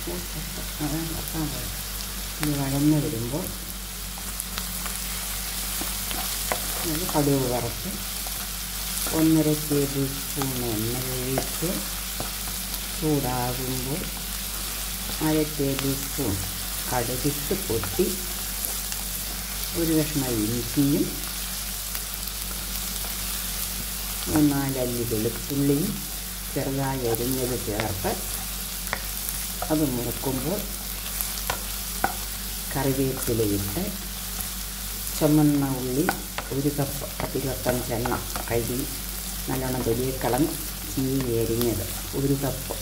അത് വറക്കാൻ പോയി ഇത് വഴന്ന് വരുമ്പോൾ അത് കടുക് വറുത്ത് ഒന്നര ടേബിൾ സ്പൂൺ എണ്ണ ഒഴിച്ച് ചൂടാകുമ്പോൾ അര ടേബിൾ സ്പൂൺ കടുകിട്ട് പൊട്ടി ഒരു കഷ്ണം ഇഞ്ചിയും മൂന്നാലല്ലി വെളുത്തുള്ളിയും ചെറുതായി അരിഞ്ഞത് ചേർത്ത് അത് മൂക്കുമ്പോൾ കറിവേപ്പിലയിട്ട് ചുമന്ന ഉള്ളി ഒരു കപ്പ് പത്തിരുപത്തഞ്ചെണ്ണം കഴുകി നല്ലോണം തൊലിയെ കളഞ്ഞ് ചീനി എരിഞ്ഞത് ഒരു കപ്പ്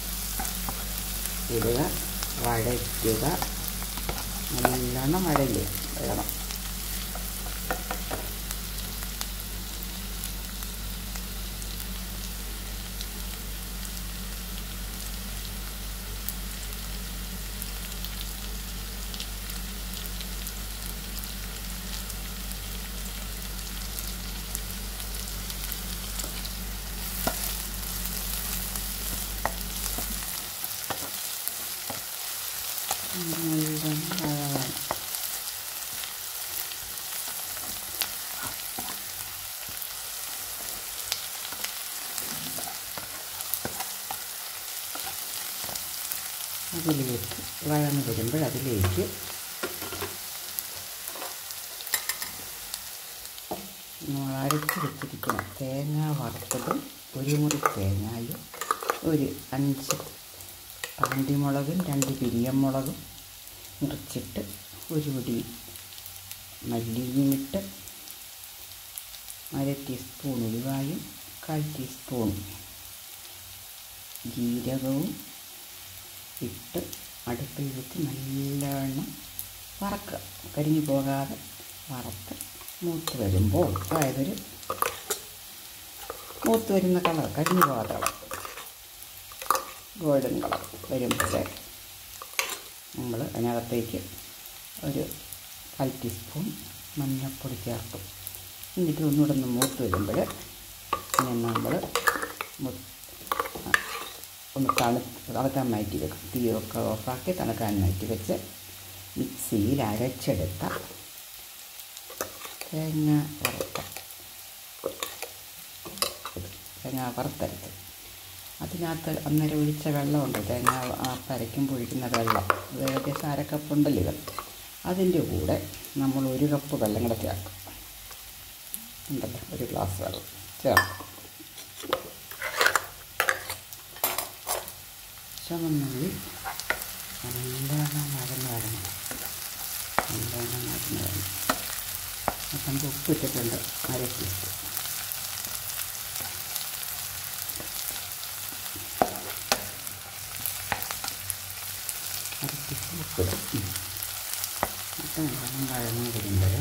ഇടുക വഴറ്റുക നല്ലോണം വഴല് വേണം നല്ലോണം വഴവണം അതിലേക്ക് വഴന്ന് വരുമ്പോൾ അതിലേക്ക് നമ്മൾ അരച്ച് വെച്ചിരിക്കുന്ന തേങ്ങ വറുത്തതും ഒരു മുറി തേങ്ങയും ഒരു അഞ്ച് കാന്തിമുളകും രണ്ട് പിരിയമുളകും മുറിച്ചിട്ട് ഒരു പിടി മല്ലിയും ഇട്ട് അര ടീസ്പൂൺ ഉലുവായും കാൽ ടീസ്പൂൺ ജീരകവും ഇട്ട് അടുപ്പിൽ വെച്ച് നല്ലവണ്ണം വറക്കുക കരിഞ്ഞു പോകാതെ വറുത്ത് മൂത്ത് വരുമ്പോൾ അതായതൊരു മൂത്ത് വരുന്ന കളർ കരിഞ്ഞു പോകാത്ത കളർ ഗോൾഡൻ കളർ വരുമ്പോഴേ നമ്മൾ അതിനകത്തേക്ക് ഒരു കാൽ ടീസ്പൂൺ മഞ്ഞൾപ്പൊടി ചേർക്കും എന്നിട്ട് ഒന്നുകൂടെ ഒന്ന് മൂത്ത് വരുമ്പോൾ പിന്നെ നമ്മൾ ഒന്ന് തണു തണുക്കാൻ മാറ്റി വെക്കും തീയൊക്കെ ഓഫാക്കി തണുക്കാൻ മാറ്റി വെച്ച് മിക്സിയിൽ അരച്ചെടുത്ത തേങ്ങ വറുത്ത തേങ്ങ വറുത്തരച്ച് അതിനകത്ത് അന്നേരം ഒഴിച്ച വെള്ളമുണ്ട് തേങ്ങ അരയ്ക്കുമ്പോൾ ഒഴിക്കുന്ന വെള്ളം അത് ഏകദേശം അരക്കപ്പുണ്ടല്ലോ ഇത് അതിൻ്റെ കൂടെ നമ്മൾ ഒരു കപ്പ് വെള്ളം കൂടെ ചേർക്കും ഉണ്ടല്ലോ ഒരു ഗ്ലാസ് വെള്ളം ചേർക്കും ചുവന്നുള്ളി നല്ലവണ്ണം വഴന്ന് വരണം നല്ലവണ്ണം വഴന്ന് വരണം അപ്പം നമുക്ക് ഉപ്പിട്ടിട്ടുണ്ട് അര ടീസ്പൂൺ അര ടീസ്പൂൺ ഉപ്പിടും എന്നിട്ട് നല്ലോണം വഴന്ന് വരുമ്പോൾ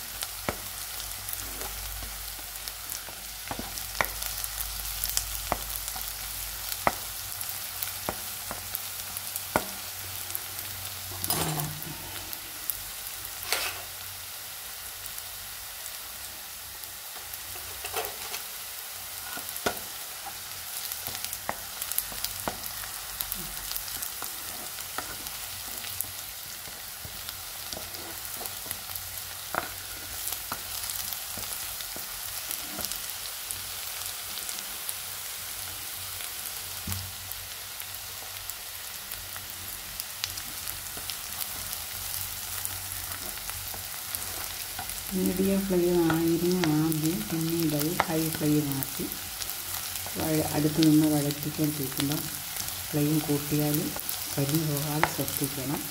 മീഡിയം ഫ്ലെയിം ആയിരുന്നു ആദ്യം പിന്നീട് അത് ഹൈ ഫ്ലെയിം ആക്കി വഴ അടുത്ത് നിന്ന് വഴറ്റിക്കൊണ്ടിരിക്കുമ്പോൾ ഫ്ലെയിം കൂട്ടിയാലും കരിഞ്ഞു പോകാതെ ശ്രദ്ധിക്കണം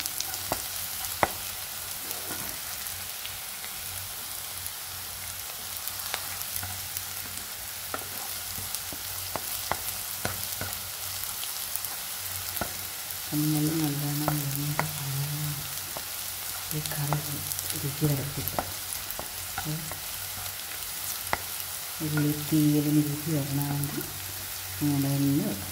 കമ്മലും നല്ലോണം വെന്ത് ഈ കറി രുചി വരത്തില്ല ഉള്ളി തീയലിന് രുചി വരണമെങ്കിൽ അങ്ങനെ തന്നെ വെക്കണം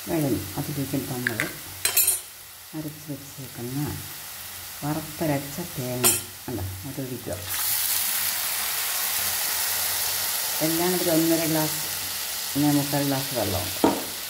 വഴഞ്ഞു അതിലേക്ക് നമ്മൾ അരച്ച് വെച്ചേക്കുന്ന വറുത്തരച്ച തേങ്ങ അല്ല അതൊഴിക്കുക എല്ലാം കൂടി ഒന്നര ഗ്ലാസ് പിന്നെ മുക്കാൽ ഗ്ലാസ് വെള്ളമുണ്ട്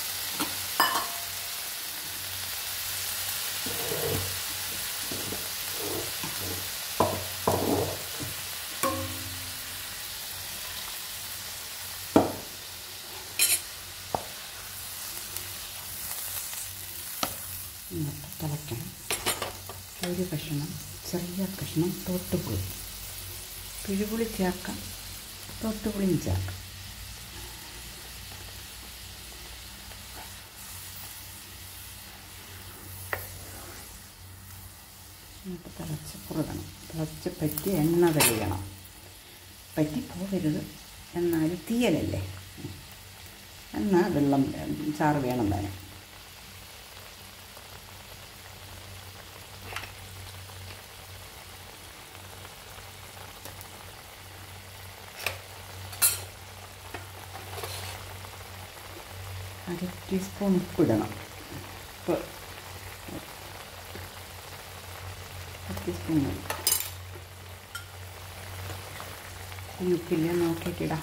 എന്നിട്ട് തിളയ്ക്കണം ഒരു കഷ്ണം ചെറിയ കഷ്ണം തോട്ടുപുളി പിഴുപുളി ചേർക്കാം തോട്ടുപുളിയും ചേർക്കാം എന്നിട്ട് തിളച്ച് കുറുകണം തിളച്ച് പറ്റി എണ്ണ തെളിയണം പറ്റി പോകരുത് എന്നാലും തീയലല്ലേ എന്നാൽ വെള്ളം ചാറ് വേണം തന്നെ അര ടീസ്പൂൺ ഉപ്പിടണം ഉപ്പ് അര ടീസ്പൂൺ മതി ഈ ഉപ്പില്ല നോക്കിയിട്ടിടാം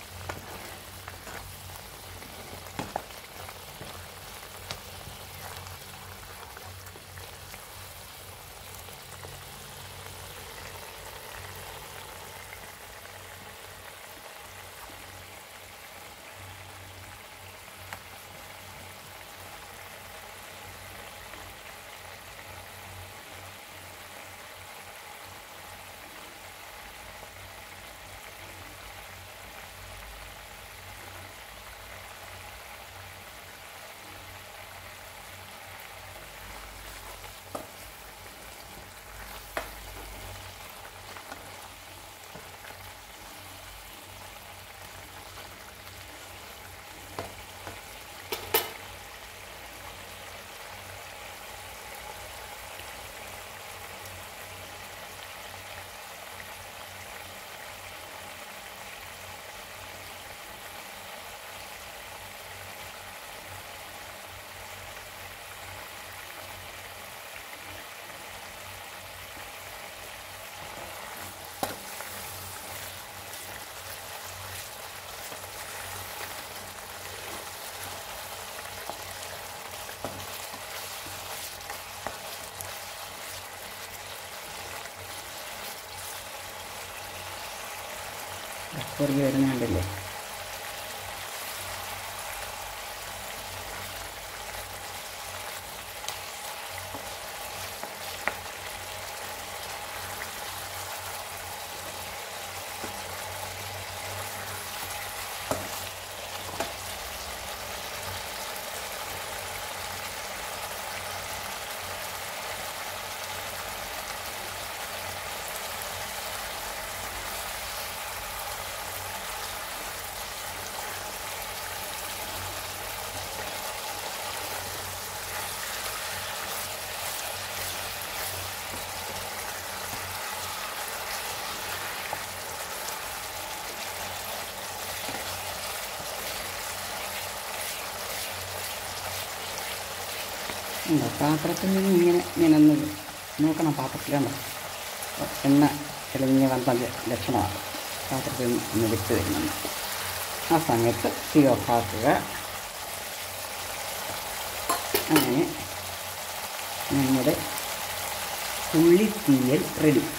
കുറുകി വരുന്നുണ്ടല്ലേ ഉണ്ടോ പാത്രത്തിൽ നിന്ന് ഇങ്ങനെ ഇങ്ങനെ ഒന്ന് നോക്കണം പാത്രത്തിലുണ്ടോ എണ്ണ തെളിഞ്ഞ് വന്ന ലക്ഷണമാണ് പാത്രത്തിൽ നിന്ന് ഒന്ന് വിട്ട് വരുന്നുണ്ട് ആ സമയത്ത് തീ ഓഫാക്കുക അങ്ങനെ നമ്മുടെ ഉള്ളിത്തീയൽ റെഡി